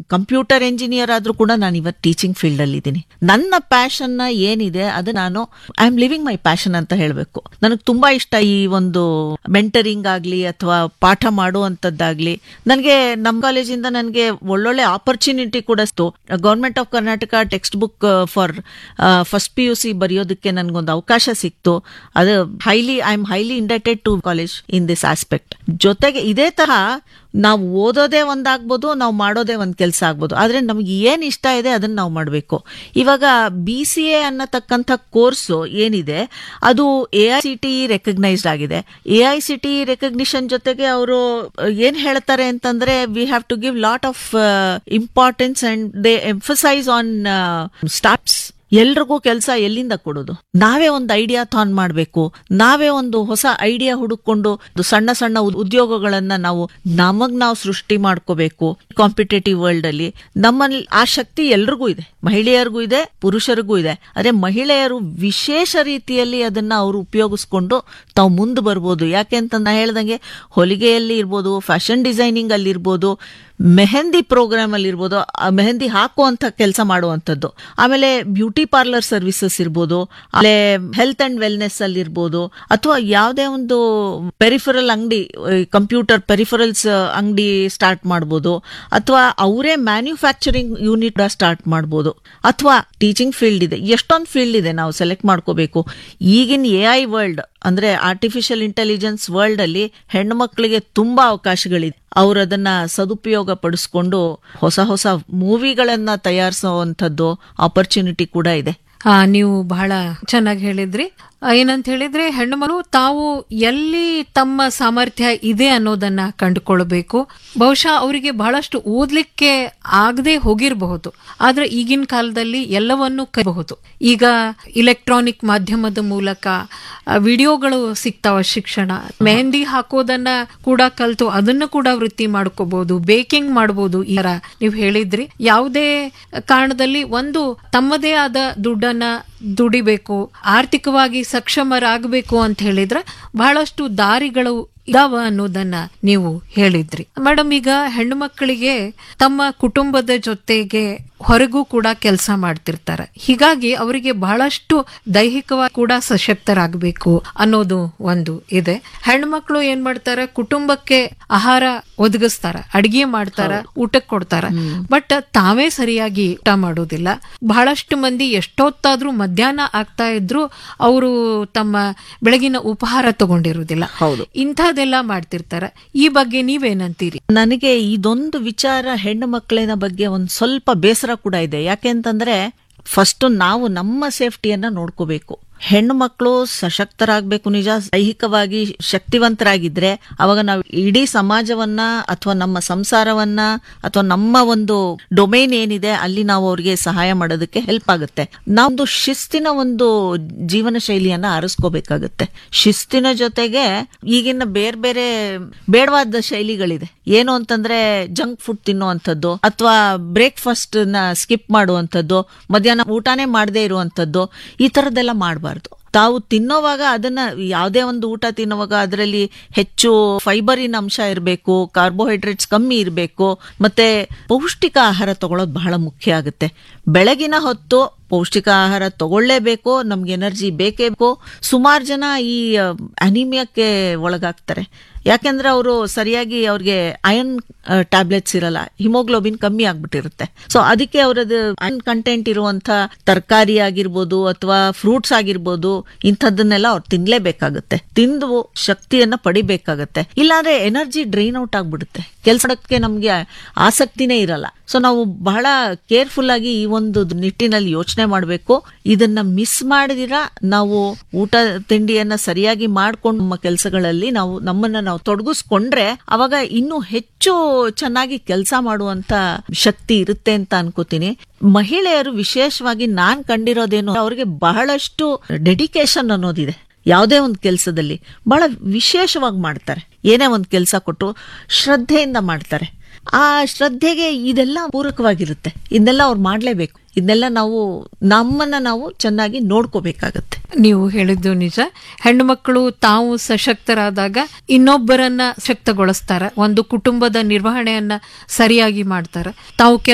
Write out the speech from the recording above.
Computer engineer ಆದ್ರೂ ಕೂಡ ನಾನು ಇವತ್ತು ಟೀಚಿಂಗ್ ಫೀಲ್ಡ್ ಅಲ್ಲಿ ಇದ್ದೀನಿ ನನ್ನ ಪ್ಯಾಷನ್ ಏನಿದೆ ಅದು ನಾನು I am living my passion ಅಂತ ಹೇಳಬೇಕು ನನಗೆ ತುಂಬಾ ಇಷ್ಟ ಈ ಒಂದು ಮೆಂಟರಿಂಗ್ ಆಗ್ಲಿ ಅಥವಾ ಪಾಠ ಮಾಡುವಂತದ್ದಾಗ್ಲಿ ನನಗೆ ನಮ್ಮ ಕಾಲೇಜಿಂದ ನನಗೆ ಒಳ್ಳೊಳ್ಳೆ ಆಪರ್ಚುನಿಟಿ ಕೂಡ ಸಿಕ್ತು government of Karnataka text book for first P U C ಬರೆಯೋದಕ್ಕೆ ನನಗೊಂದು ಅವಕಾಶ ಸಿಕ್ತು ಅದು highly I am highly indebted to college in this aspect ಜೊತೆಗೆ ಇದೇ ತರ ನಾವು ಓದೋದೇ ಒಂದಾಗ್ಬೋದು ನಾವು ಮಾಡೋದೇ ಒಂದ್ ಕೆಲಸ ಆಗ್ಬೋದು ಆದ್ರೆ ನಮ್ಗೆ ಏನ್ ಇಷ್ಟ ಇದೆ ಅದನ್ನ ನಾವು ಮಾಡಬೇಕು ಇವಾಗ ಬಿ ಸಿ ಎ ಅನ್ನತಕ್ಕಂಥ ಕೋರ್ಸು ಏನಿದೆ ಅದು A I C T recognised ಆಗಿದೆ A I C T recognition ಜೊತೆಗೆ ಅವರು ಏನ್ ಹೇಳ್ತಾರೆ ಅಂತಂದ್ರೆ we have to give lot of importance and they emphasise on starts ಎಲ್ರಿಗೂ ಕೆಲಸ ಎಲ್ಲಿಂದ ಕೊಡೋದು ನಾವೇ ಒಂದು ಐಡಿಯಾ ಥಾನ್ ಮಾಡಬೇಕು ನಾವೇ ಒಂದು ಹೊಸ ಐಡಿಯಾ ಹುಡುಕೊಂಡು ಸಣ್ಣ ಸಣ್ಣ ಉದ್- ಉದ್ಯೋಗಗಳನ್ನ ನಾವು ನಮಗ್ ನಾವು ಸೃಷ್ಟಿ ಮಾಡ್ಕೋಬೇಕು ಕಾಂಪಿಟೇಟಿವ್ ವರ್ಲ್ಡ್ ಅಲ್ಲಿ ನಮ್ಮಲ್ಲಿ ಆ ಶಕ್ತಿ ಎಲ್ರಿಗೂ ಇದೆ ಮಹಿಳೆಯರಿಗೂ ಇದೆ ಪುರುಷರಿಗೂ ಇದೆ ಅದೇ ಮಹಿಳೆಯರು ವಿಶೇಷ ರೀತಿಯಲ್ಲಿ ಅದನ್ನ ಅವರು ಉಪಯೋಗಿಸ್ಕೊಂಡು ತಾವು ಮುಂದೆ ಬರ್ಬೋದು ಯಾಕೆ ಅಂತ ನಾ ಹೇಳ್ದಂಗೆ ಹೊಲಿಗೆಯಲ್ಲಿ ಇರ್ಬೋದು ಫ್ಯಾಷನ್ ಡಿಸೈನಿಂಗ್ ಅಲ್ಲಿ ಇರ್ಬೋದು ಮೆಹಂದಿ ಪ್ರೋಗ್ರಾಮ್ ಅಲ್ಲಿ ಇರ್ಬೋದು ಆ ಮೆಹಂದಿ ಹಾಕುವಂತ ಕೆಲಸ ಮಾಡುವಂಥದ್ದು ಆಮೇಲೆ ಬ್ಯೂಟಿ ಪಾರ್ಲರ್ ಸರ್ವಿಸಸ್ ಇರ್ಬೋದು ಆಮೇಲೆ ಹೆಲ್ತ್ ಅಂಡ್ ವೆಲ್ನೆಸ್ ಅಲ್ಲಿ ಇರ್ಬೋದು ಅಥವಾ ಯಾವುದೇ ಒಂದು ಪೆರಿಫರಲ್ ಅಂಗಡಿ ಕಂಪ್ಯೂಟರ್ ಪೆರಿಫರಲ್ಸ್ ಅಂಗಡಿ ಸ್ಟಾರ್ಟ್ ಮಾಡ್ಬೋದು ಅಥವಾ ಅವರೇ ಮ್ಯಾನ್ಯುಫ್ಯಾಕ್ಚರಿಂಗ್ ಯೂನಿಟ್ ಸ್ಟಾರ್ಟ್ ಮಾಡ್ಬೋದು ಅಥವಾ ಟೀಚಿಂಗ್ ಫೀಲ್ಡ್ ಇದೆ ಎಷ್ಟೊಂದು ಫೀಲ್ಡ್ ಇದೆ ನಾವು ಸೆಲೆಕ್ಟ್ ಮಾಡ್ಕೋಬೇಕು ಈಗಿನ ಎ ಐ ವರ್ಲ್ಡ್ ಅಂದ್ರೆ ಆರ್ಟಿಫಿಷಿಯಲ್ ಇಂಟೆಲಿಜೆನ್ಸ್ ವರ್ಲ್ಡ್ ಅಲ್ಲಿ ಹೆಣ್ಣು ಮಕ್ಕಳಿಗೆ ತುಂಬಾ ಅವಕಾಶಗಳಿದೆ ಅವ್ರು ಅದನ್ನ ಸದುಪಯೋಗ ಪಡಿಸ್ಕೊಂಡು ಹೊಸ ಹೊಸ ಮೂವಿಗಳನ್ನ ತಯಾರಿಸುವಂತದ್ದು ಆಪರ್ಚುನಿಟಿ ಕೂಡ ಇದೆ ಆ, ನೀವು ಬಹಳ ಚೆನ್ನಾಗಿ ಹೇಳಿದ್ರಿ ಆ, ಏನಂತ ಹೇಳಿದ್ರೆ ಹೆಣ್ಣು ಮಕ್ಕಳು ತಾವು ಎಲ್ಲಿ ತಮ್ಮ ಸಾಮರ್ಥ್ಯ ಇದೆ ಅನ್ನೋದನ್ನ ಕಂಡುಕೊಳ್ಬೇಕು ಬಹುಶಃ ಅವರಿಗೆ ಬಹಳಷ್ಟು ಓದ್ಲಿಕ್ಕೆ ಆಗದೆ ಹೋಗಿರಬಹುದು ಆದ್ರೆ ಈಗಿನ ಕಾಲದಲ್ಲಿ ಎಲ್ಲವನ್ನೂ ಕಲಿಬಹುದು ಈಗ ಇಲೆಕ್ಟ್ರಾನಿಕ್ ಮಾಧ್ಯಮದ ಮೂಲಕ ಆ, ವಿಡಿಯೋಗಳು ಸಿಗ್ತಾವ ಶಿಕ್ಷಣ ಮೆಹಂದಿ ಹಾಕೋದನ್ನ ಕೂಡ ಕಲ್ತು ಅದನ್ನ ಕೂಡ ವೃತ್ತಿ ಮಾಡ್ಕೋಬಹುದು ಬೇಕಿಂಗ್ ಮಾಡಬಹುದು ಈ ತರ ನೀವು ಹೇಳಿದ್ರಿ ಯಾವುದೇ ಕಾರಣದಲ್ಲಿ ಒಂದು ತಮ್ಮದೇ ಆದ ದುಡ್ಡನ್ನ ದುಡಿಬೇಕು ಆರ್ಥಿಕವಾಗಿ ಸಕ್ಷಮರಾಗಬೇಕು ಅಂತ ಹೇಳಿದ್ರೆ ಬಹಳಷ್ಟು ದಾರಿಗಳು ಇದಾವ ಅನ್ನೋದನ್ನ ನೀವು ಹೇಳಿದ್ರಿ ಮೇಡಮ್ ಈಗ ಹೆಣ್ಣು ಮಕ್ಕಳಿಗೆ ತಮ್ಮ ಕುಟುಂಬದ ಜೊತೆಗೆ ಹೊರಗೂ ಕೂಡ ಕೆಲಸ ಮಾಡ್ತಿರ್ತಾರೆ ಹೀಗಾಗಿ ಅವರಿಗೆ ಬಹಳಷ್ಟು ದೈಹಿಕವಾಗಿ ಕೂಡ ಸಶಕ್ತರಾಗಬೇಕು ಅನ್ನೋದು ಒಂದು ಇದೆ ಹೆಣ್ಣು ಮಕ್ಕಳು ಏನ್ ಮಾಡ್ತಾರ ಕುಟುಂಬಕ್ಕೆ ಆಹಾರ ಒದಗಿಸ್ತಾರ ಅಡಿಗೆ ಮಾಡ್ತಾರ ಊಟಕ್ಕೆ ಕೊಡ್ತಾರ ಬಟ್ ತಾವೇ ಸರಿಯಾಗಿ ಊಟ ಮಾಡೋದಿಲ್ಲ ಬಹಳಷ್ಟು ಮಂದಿ ಎಷ್ಟೊತ್ತಾದ್ರೂ ಮಧ್ಯಾಹ್ನ ಆಗ್ತಾ ಇದ್ರು ಅವರು ತಮ್ಮ ಬೆಳಗಿನ ಉಪಹಾರ ತಗೊಂಡಿರುವುದಿಲ್ಲ ಹೌದು. ಇಂಥದೆಲ್ಲ ಮಾಡ್ತಿರ್ತಾರ ಈ ಬಗ್ಗೆ ನೀವೇನಂತೀರಿ ನನಗೆ ಇದೊಂದು ವಿಚಾರ ಹೆಣ್ಣು ಮಕ್ಕಳಿನ ಬಗ್ಗೆ ಒಂದು ಸ್ವಲ್ಪ ಬೇಸರ ಕೂಡ ಇದೆ ಯಾಕೆ ಅಂತಂದ್ರೆ ಫಸ್ಟ್ ನಾವು ನಮ್ಮ ಸೇಫ್ಟಿಯನ್ನ ನೋಡ್ಕೋಬೇಕು ಹೆಣ್ಣು ಮಕ್ಕಳು ಸಶಕ್ತರಾಗಬೇಕು ನಿಜ ದೈಹಿಕವಾಗಿ ಶಕ್ತಿವಂತರಾಗಿದ್ರೆ ಅವಾಗ ನಾವು ಇಡೀ ಸಮಾಜವನ್ನ ಅಥವಾ ನಮ್ಮ ಸಂಸಾರವನ್ನ ಅಥವಾ ನಮ್ಮ ಒಂದು ಡೊಮೈನ್ ಏನಿದೆ ಅಲ್ಲಿ ನಾವು ಅವ್ರಿಗೆ ಸಹಾಯ ಮಾಡೋದಕ್ಕೆ ಹೆಲ್ಪ್ ಆಗುತ್ತೆ ನಾವೊಂದು ಶಿಸ್ತಿನ ಒಂದು ಜೀವನ ಶೈಲಿಯನ್ನ ಆರಿಸ್ಕೋಬೇಕಾಗುತ್ತೆ ಶಿಸ್ತಿನ ಜೊತೆಗೆ ಈಗಿನ ಬೇರೆ ಬೇರೆ ಬೇಡವಾದ ಶೈಲಿಗಳಿದೆ ಏನು ಅಂತಂದ್ರೆ ಜಂಕ್ ಫುಡ್ ತಿನ್ನುವಂಥದ್ದು ಅಥವಾ ಬ್ರೇಕ್ಫಾಸ್ಟ್ ನ ಸ್ಕಿಪ್ ಮಾಡುವಂಥದ್ದು ಮಧ್ಯಾಹ್ನ ಊಟನೇ ಮಾಡದೇ ಇರುವಂಥದ್ದು ಈ ತರದ್ದೆಲ್ಲ ಮಾಡಬಾರ್ದು ತಾವು ತಿನ್ನೋವಾಗ ಅದನ್ನ ಯಾವುದೇ ಒಂದು ಊಟ ತಿನ್ನುವಾಗ ಅದರಲ್ಲಿ ಹೆಚ್ಚು ಫೈಬರಿನ ಅಂಶ ಇರಬೇಕು ಕಾರ್ಬೋಹೈಡ್ರೇಟ್ಸ್ ಕಮ್ಮಿ ಇರಬೇಕು ಮತ್ತೆ ಪೌಷ್ಟಿಕ ಆಹಾರ ತಗೊಳ್ಳೋದು ಬಹಳ ಮುಖ್ಯ ಆಗುತ್ತೆ ಬೆಳಗಿನ ಹೊತ್ತು ಪೌಷ್ಟಿಕ ಆಹಾರ ತಗೊಳ್ಳೇಬೇಕು ನಮ್ಗೆ ಎನರ್ಜಿ ಬೇಕೇ ಬೇಕು ಸುಮಾರು ಜನ ಈ ಅನಿಮಿಯಕ್ಕೆ ಒಳಗಾಗ್ತಾರೆ ಯಾಕೆಂದ್ರೆ ಅವರು ಸರಿಯಾಗಿ ಅವ್ರಿಗೆ ಅಯನ್ ಟ್ಯಾಬ್ಲೆಟ್ಸ್ ಇರಲ್ಲ ಹಿಮೋಗ್ಲೋಬಿನ್ ಕಮ್ಮಿ ಆಗ್ಬಿಟ್ಟಿರುತ್ತೆ ಸೊ ಅದಕ್ಕೆ ಅವರದ್ದು ಅಯನ್ ಕಂಟೆಂಟ್ ಇರುವಂತ ತರಕಾರಿ ಆಗಿರ್ಬೋದು ಅಥವಾ ಫ್ರೂಟ್ಸ್ ಆಗಿರ್ಬೋದು ಇಂಥದ್ದನ್ನೆಲ್ಲ ಅವ್ರು ತಿನ್ಲೇಬೇಕಾಗುತ್ತೆ ತಿಂದು ಶಕ್ತಿಯನ್ನ ಪಡಿಬೇಕಾಗತ್ತೆ ಇಲ್ಲಾಂದ್ರೆ ಎನರ್ಜಿ ಡ್ರೈನ್ ಔಟ್ ಆಗ್ಬಿಡುತ್ತೆ ಕೆಲ್ಸಕ್ಕೆ ನಮ್ಗೆ ಆಸಕ್ತಿನೇ ಇರಲ್ಲ ಸೊ ನಾವು ಬಹಳ ಕೇರ್ಫುಲ್ ಆಗಿ ಈ ಒಂದು ನಿಟ್ಟಿನಲ್ಲಿ ಯೋಚನೆ ಮಾಡಬೇಕು ಇದನ್ನ ಮಿಸ್ ಮಾಡಿದಿರ ನಾವು ಊಟ ತಿಂಡಿಯನ್ನ ಸರಿಯಾಗಿ ಮಾಡ್ಕೊಂಡು ನಮ್ಮ ಕೆಲಸಗಳಲ್ಲಿ ನಾವು ನಮ್ಮನ್ನ ನಾವು ತೊಡಗಿಸ್ಕೊಂಡ್ರೆ ಅವಾಗ ಇನ್ನೂ ಹೆಚ್ಚು ಚೆನ್ನಾಗಿ ಕೆಲಸ ಮಾಡುವಂತ ಶಕ್ತಿ ಇರುತ್ತೆ ಅಂತ ಅನ್ಕೋತೀನಿ ಮಹಿಳೆಯರು ವಿಶೇಷವಾಗಿ ನಾನ್ ಕಂಡಿರೋದೇನು ಅವ್ರಿಗೆ ಬಹಳಷ್ಟು ಡೆಡಿಕೇಶನ್ ಅನ್ನೋದಿದೆ ಯಾವುದೇ ಒಂದು ಕೆಲಸದಲ್ಲಿ ಬಹಳ ವಿಶೇಷವಾಗಿ ಮಾಡ್ತಾರೆ ಏನೇ ಒಂದು ಕೆಲಸ ಕೊಟ್ಟು ಶ್ರದ್ಧೆಯಿಂದ ಮಾಡ್ತಾರೆ ಆ ಶ್ರದ್ಧೆಗೆ ಇದೆಲ್ಲ ಪೂರಕವಾಗಿರುತ್ತೆ ಇದನ್ನೆಲ್ಲ ಅವ್ರು ಮಾಡಲೇಬೇಕು ಇದನ್ನೆಲ್ಲ ನಾವು ನಮ್ಮನ್ನ ನಾವು ಚೆನ್ನಾಗಿ ನೋಡ್ಕೋಬೇಕಾಗತ್ತೆ ನೀವು ಹೇಳಿದ್ದು ನಿಜ ಹೆಣ್ಣು ಮಕ್ಕಳು ತಾವು ಸಶಕ್ತರಾದಾಗ ಇನ್ನೊಬ್ಬರನ್ನ ಶಕ್ತಗೊಳಿಸ್ತಾರ ಒಂದು ಕುಟುಂಬದ ನಿರ್ವಹಣೆಯನ್ನ ಸರಿಯಾಗಿ ಮಾಡ್ತಾರ ತಾವು